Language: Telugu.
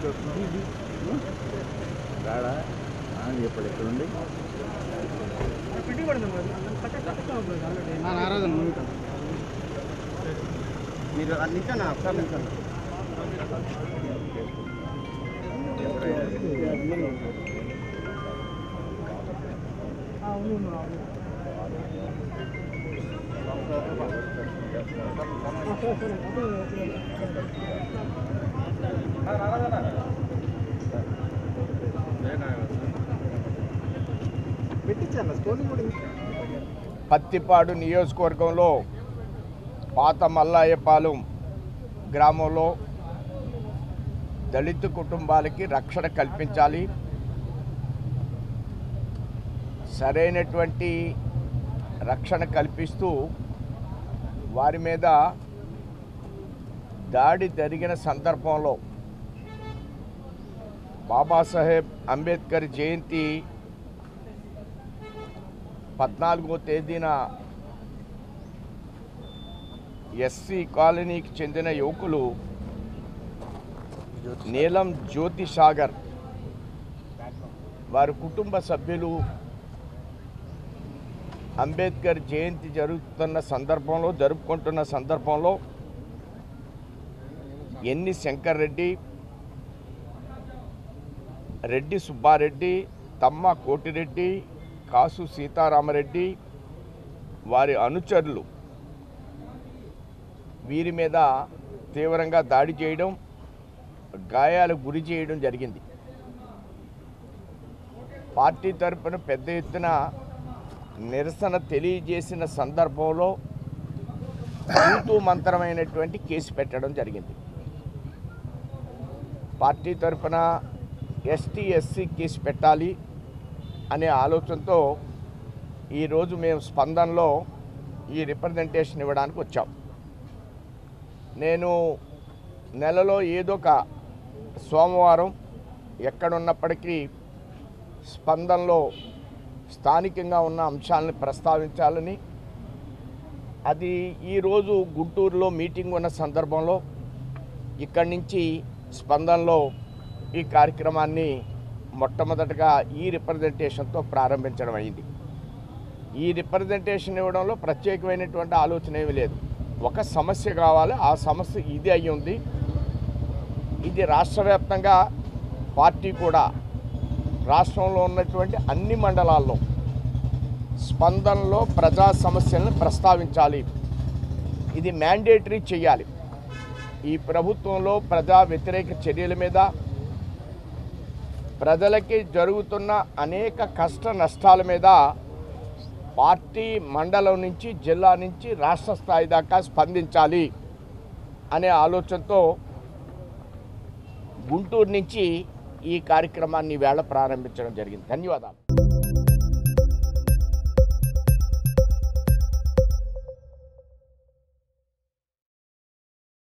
రాడా అని చెప్పాడు ఇక్కడ ఉండి మీరు నిల్చోనా ఒకసారి నిల్చోండి పెట్టించాను స్టోరింగ్ కూడా పత్తిపాడు నియోజకవర్గంలో పాత మల్లాయపాలెం గ్రామంలో దళిత కుటుంబాలకి రక్షణ కల్పించాలి సరైనటువంటి రక్షణ కల్పిస్తూ వారి మీద దాడి జరిగిన సందర్భంలో బాబాసాహెబ్ అంబేద్కర్ జయంతి పద్నాలుగో తేదీన ఎస్సీ కాలనీకి చెందిన యువకులు నీలం జ్యోతి సాగర్ వారి కుటుంబ సభ్యులు అంబేద్కర్ జయంతి జరుగుతున్న సందర్భంలో జరుపుకుంటున్న సందర్భంలో ఎన్ని శంకర్ రెడ్డి రెడ్డి సుబ్బారెడ్డి తమ్మ కోటిరెడ్డి కాసు సీతారామరెడ్డి వారి అనుచరులు వీరి మీద తీవ్రంగా దాడి చేయడం గాయాలు గురి చేయడం జరిగింది పార్టీ తరపున పెద్ద ఎత్తున నిరసన తెలియజేసిన సందర్భంలో తూతూ మంత్రమైనటువంటి కేసు పెట్టడం జరిగింది పార్టీ తరపున ఎస్టీ ఎస్సీ కేసు పెట్టాలి అనే ఆలోచనతో ఈరోజు మేము స్పందనలో ఈ రిప్రజెంటేషన్ ఇవ్వడానికి వచ్చాం నేను నెలలో ఏదో ఒక సోమవారం ఎక్కడున్నప్పటికీ స్పందనలో స్థానికంగా ఉన్న అంశాలను ప్రస్తావించాలని అది ఈరోజు గుంటూరులో మీటింగ్ ఉన్న సందర్భంలో ఇక్కడి నుంచి స్పందనలో ఈ కార్యక్రమాన్ని మొట్టమొదటగా ఈ రిప్రజెంటేషన్తో ప్రారంభించడం అయింది ఈ రిప్రజెంటేషన్ ఇవ్వడంలో ప్రత్యేకమైనటువంటి ఆలోచన ఏమీ లేదు ఒక సమస్య కావాలి ఆ సమస్య ఇది అయి ఉంది ఇది రాష్ట్ర వ్యాప్తంగా పార్టీ కూడా రాష్ట్రంలో ఉన్నటువంటి అన్ని మండలాల్లో స్పందనలో ప్రజా సమస్యలను ప్రస్తావించాలి ఇది మ్యాండేటరీ చేయాలి ఈ ప్రభుత్వంలో ప్రజా వ్యతిరేక చర్యల మీద ప్రజలకి జరుగుతున్న అనేక కష్ట నష్టాల మీద పార్టీ మండలం నుంచి జిల్లా నుంచి రాష్ట్ర స్థాయి దాకా స్పందించాలి అనే ఆలోచనతో గుంటూరు నుంచి ఈ కార్యక్రమాన్ని వేళ ప్రారంభించడం జరిగింది ధన్యవాదాలు